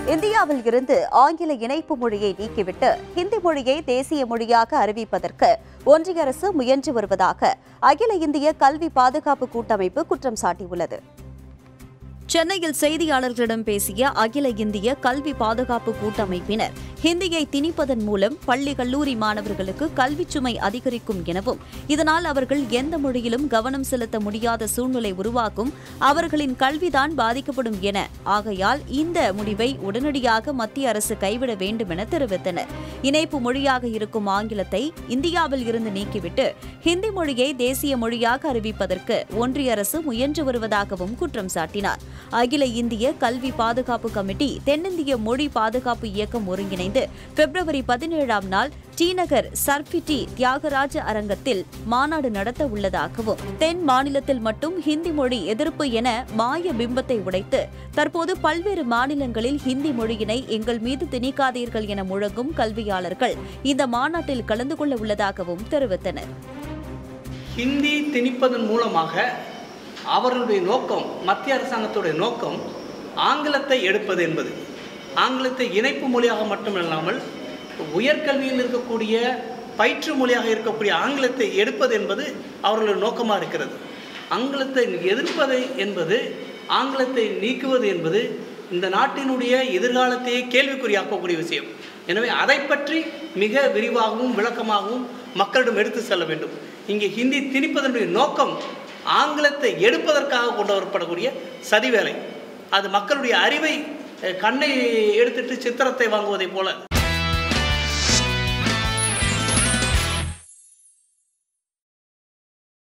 இந்தியாவில் இருந்து ஆங்கில இணைப்பு மொழியை நீக்கிவிட்டு ஹிந்தி மொழியை தேசிய மொழியாக அறிவிப்பதற்கு ஒன்றிய அரசு முயன்று வருவதாக அகில இந்திய கல்வி பாதுகாப்பு கூட்டமைப்பு குற்றம் சாட்டியுள்ளது சென்னையில் செய்தியாளர்களிடம் பேசிய அகில இந்திய கல்வி பாதுகாப்பு கூட்டமைப்பினர் ஹிந்தியை திணிப்பதன் மூலம் பள்ளி கல்லூரி மாணவர்களுக்கு கல்விச் சுமை அதிகரிக்கும் எனவும் இதனால் அவர்கள் எந்த மொழியிலும் கவனம் செலுத்த முடியாத சூழ்நிலை உருவாகும் அவர்களின் கல்விதான் பாதிக்கப்படும் என ஆகையால் இந்த முடிவை உடனடியாக மத்திய அரசு கைவிட வேண்டும் என தெரிவித்தனர் இணைப்பு மொழியாக இருக்கும் ஆங்கிலத்தை இந்தியாவில் இருந்து நீக்கிவிட்டு ஹிந்தி மொழியை தேசிய மொழியாக அறிவிப்பதற்கு ஒன்றிய அரசு முயன்று வருவதாகவும் குற்றம் சாட்டினார் அகில இந்திய கல்வி பாதுகாப்பு கமிட்டி தென்னிந்திய மொழி பாதுகாப்பு இயக்கம் ஒருங்கிணைந்து பிப்ரவரி பதினேழாம் நாள் டிநகர் சர்பிட்டி தியாகராஜ அரங்கத்தில் மாநாடு நடத்த உள்ளதாகவும் தென் மாநிலத்தில் மட்டும் ஹிந்தி மொழி எதிர்ப்பு என மாய பிம்பத்தை உடைத்து தற்போது பல்வேறு மாநிலங்களில் ஹிந்தி மொழியினை எங்கள் மீது திணிக்காதீர்கள் என முழங்கும் கல்வியாளர்கள் இந்த மாநாட்டில் கலந்து கொள்ள உள்ளதாகவும் தெரிவித்தனர் ஹிந்தி திணிப்பதன் மூலமாக அவர்களுடைய நோக்கம் மத்திய அரசாங்கத்துடைய நோக்கம் ஆங்கிலத்தை எடுப்பது என்பது ஆங்கிலத்தை இணைப்பு மொழியாக மட்டுமல்லாமல் உயர்கல்வியில் இருக்கக்கூடிய பயிற்று மொழியாக இருக்கக்கூடிய ஆங்கிலத்தை எடுப்பது என்பது அவர்களுடைய நோக்கமாக இருக்கிறது ஆங்கிலத்தை எதிர்ப்பது என்பது ஆங்கிலத்தை நீக்குவது என்பது இந்த நாட்டினுடைய எதிர்காலத்தையே கேள்விக்குறியாக்கக்கூடிய விஷயம் எனவே அதை பற்றி மிக விரிவாகவும் விளக்கமாகவும் மக்களிடம் எடுத்து செல்ல வேண்டும் இங்கே ஹிந்தி திணிப்பதனுடைய நோக்கம் ஆங்கிலத்தை எடுப்பதற்காக கொண்டு வரப்படக்கூடிய சதிவேலை அது மக்களுடைய அறிவை அஹ், கண்ணை எடுத்துட்டு சித்திரத்தை வாங்குவதைப் போல